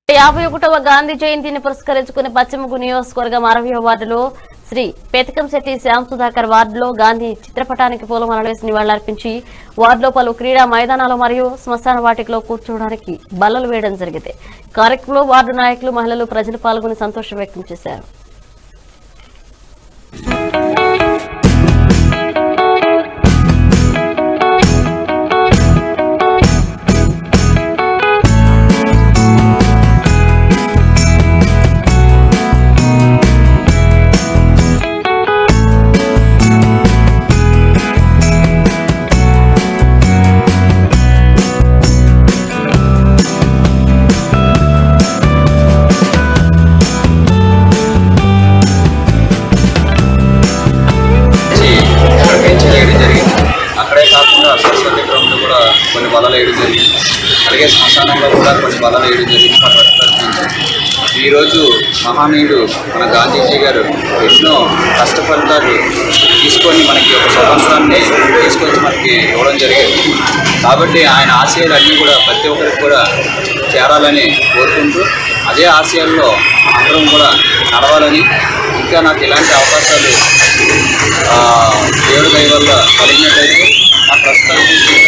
యాభై ఒకటవ గాంధీ జయంతిని పురస్కరించుకుని పశ్చిమగు నియోజకవర్గం అరవై వార్డులో శ్రీ పెతకంశెట్టి శ్యామ్ సుధాకర్ వార్డులో గాంధీ చిత్రపటానికి పూలమాలలు వేసి నివాళులర్పించి వార్డులో పలు క్రీడా మైదానాలు మరియు శ్మశాన వాటికలో కూర్చోవడానికి బల్లలు వేయడం జరిగింది కార్యక్రమంలో వార్డు నాయకులు మహిళలు ప్రజలు పాల్గొని సంతోషం వ్యక్తం చేశారు నుంచి ఇక్కడ బెంచ్ వేయడం జరిగింది అక్కడే కాకుండా సరస్వతి గ్రౌండ్లో కూడా కొన్ని బలలు వేయడం జరిగింది అలాగే శ్మశానంలో కూడా కొన్ని బలలు వేయడం జరిగింది మన రెస్టారెంట్ నుంచి ఈరోజు మహానీయుడు మన గాంధీజీ గారు ఎన్నో కష్ట ఫలితాలు తీసుకొని మనకి ఒక స్వతంత్రాన్ని తీసుకొచ్చి మనకి ఇవ్వడం జరిగింది కాబట్టి ఆయన ఆశయాలు అన్నీ కూడా ప్రతి ఒక్కరికి కూడా చేరాలని కోరుకుంటూ అదే ఆశయాల్లో అందరం కూడా నడవాలని ఇంకా నాకు ఇలాంటి అవకాశాలు ఆ, దేవుడి దయ వల్ల కలిగినట్లయితే ఆ ప్రస్తుతానికి